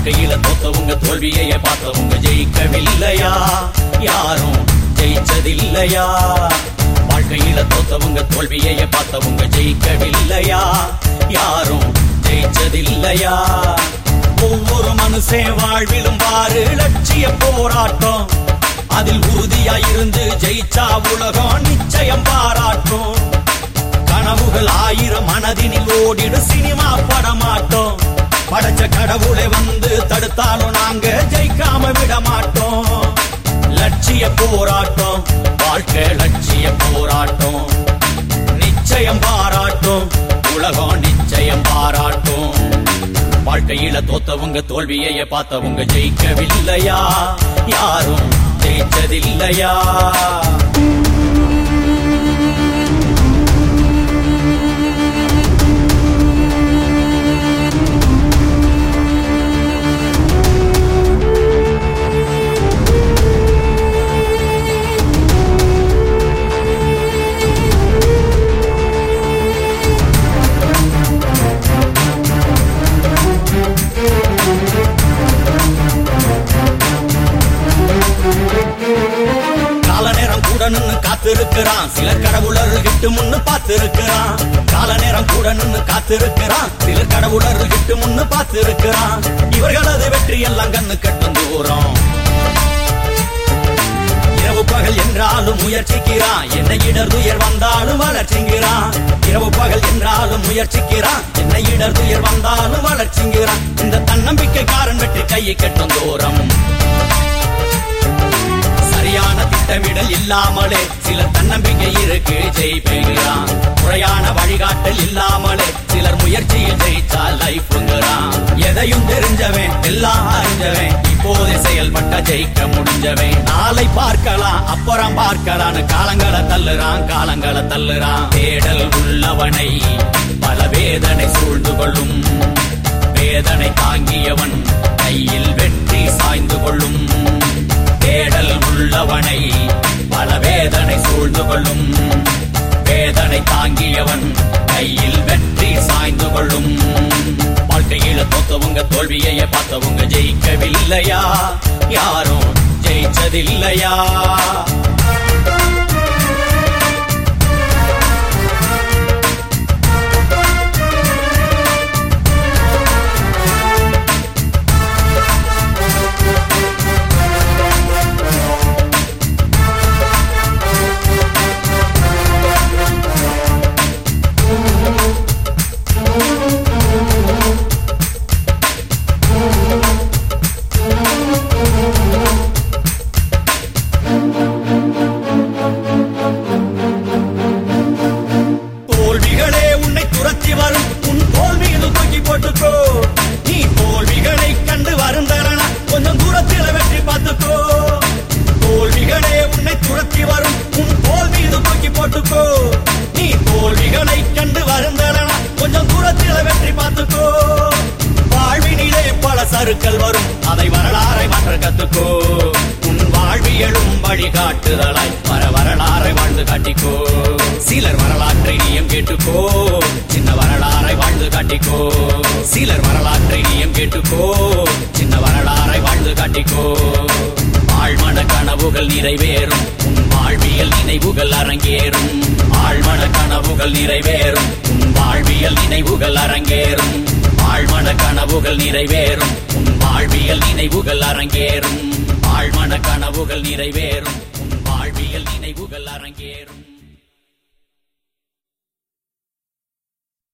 வாழ்க்கையில தோத்தவங்க தோல்வியையே பார்த்தவங்க ஜெயிக்கவில்லையா யாரும் ஜெயிச்சதில்லையா வாழ்க்கையில தோத்தவங்க தோல்வியையே பார்த்தவங்க ஜெயிக்கவில்லையா யாரும் ஜெயிச்சதில்லையா ஒவ்வொரு மனுஷன் வாழ்விலும் பாரு லட்சிய போராட்டம் அதில் உறுதியாயிருந்து ஜெயிச்சா உலகம் நிச்சயம் பாராட்டும் கனவுகள் ஆயிரம் மனதினில் ஓடிடு சினிமா படமாட்டோம் படைச்ச கடவுளை வந்து தடுத்தாலும் நாங்க ஜெயிக்காம விட மாட்டோம் லட்சிய போராட்டம் வாழ்க்கை லட்சிய போராட்டம் நிச்சயம் பாராட்டும் உலகம் நிச்சயம் பாராட்டும் வாழ்க்கையில தோத்தவங்க தோல்வியையே பார்த்தவங்க ஜெயிக்கவில்லையா யாரும் ஜெயிச்சதில்லையா கால நேரம் கூட நின்னு காத்திருக்கிறான் சிலர் கடவுளர்கள் கிட்டு முன்னு பார்த்திருக்கிறான் கால நேரம் கூட நின்னு காத்திருக்கிறான் சிலர் கடவுளர்கள் கிட்டு முன்னு பார்த்திருக்கிறான் இவர்களது வெற்றி எல்லாம் கண்ணு கட்டும் தூரம் இரவு பகல் என்றாலும் முயற்சிக்கிறான் என்ன இடர் துயர் வந்தாலும் வளர்ச்சிங்கிறான் இரவு பகல் என்றாலும் முயற்சிக்கிறான் என்ன இடர் துயர் வந்தாலும் வளர்ச்சிங்கிறான் இந்த தன்னம்பிக்கைக்காரன் வெற்றி கையை கட்டும் தூரம் சரியான திட்டமிடல் இல்லாமலே சிலர் தன்னம்பிக்கை இருக்கு ஜெயிப்பேங்கிறான் முறையான வழிகாட்டல் இல்லாமலே சிலர் முயற்சியில் ஜெயிச்சால் லைஃப்ங்கிறான் எதையும் தெரிஞ்சவன் எல்லாம் அறிஞ்சவன் இப்போதே செயல்பட்ட ஜெயிக்க முடிஞ்சவன் நாளை பார்க்கலாம் அப்புறம் பார்க்கலான்னு காலங்களை தள்ளுறான் காலங்களை தள்ளுறான் தேடல் உள்ளவனை பல வேதனை சூழ்ந்து கொள்ளும் வேதனை தாங்கியவன் கையில் வெற்றி சாய்ந்து கொள்ளும் தேடல் உள்ளவனை பல வேதனை சூழ்ந்து கொள்ளும் வேதனை தாங்கியவன் கையில் வெற்றி சாய்ந்து கொள்ளும் வாழ்க்கையில தோத்தவங்க தோல்வியையே பார்த்தவங்க ஜெயிக்கவில்லையா யாரும் ஜெயிச்சதில்லையா தோல்விகளே உன்னை துரத்தி வரும் உன் தோல்வியில் தூக்கி போட்டுக்கோ நீ தோல்விகளை கண்டு வருந்தரனா கொஞ்சம் தூரத்தில் வெற்றி பார்த்துக்கோ தோல்விகளே உன்னை துரத்தி வரும் உன் தோல்வியில் தூக்கி போட்டுக்கோ நீ தோல்விகளை கண்டு வருந்தரனா கொஞ்சம் தூரத்தில் வெற்றி பார்த்துக்கோ வாழ்வினிலே பல சறுக்கள் வரும் அதை வரலாறை மாற்ற கத்துக்கோ உன் வாழ்வியலும் வழிகாட்டுதலாய் வர வரலாறை வாழ்ந்து காட்டிக்கோ சிலர் வரலாற்றை நீயம் கேட்டுக்கோ சின்ன வரலாறை வாழ்ந்து காட்டிக்கோ சிலர் வரலாற்றை நீயம் கேட்டுக்கோ சின்ன வரலாறை வாழ்ந்து காட்டிக்கோ ஆழ்மன கனவுகள் நிறைவேறும் உன் வாழ்வியல் நினைவுகள் அரங்கேறும் ஆழ்மன கனவுகள் நிறைவேறும் உன் வாழ்வியல் நினைவுகள் அரங்கேறும் ஆழ்மன கனவுகள் நிறைவேறும் உன் வாழ்வியல் நினைவுகள் அரங்கேறும் ஆழ்மன கனவுகள் நிறைவேறும் உன் வாழ்வியல் நினைவுகள் அரங்கேறும்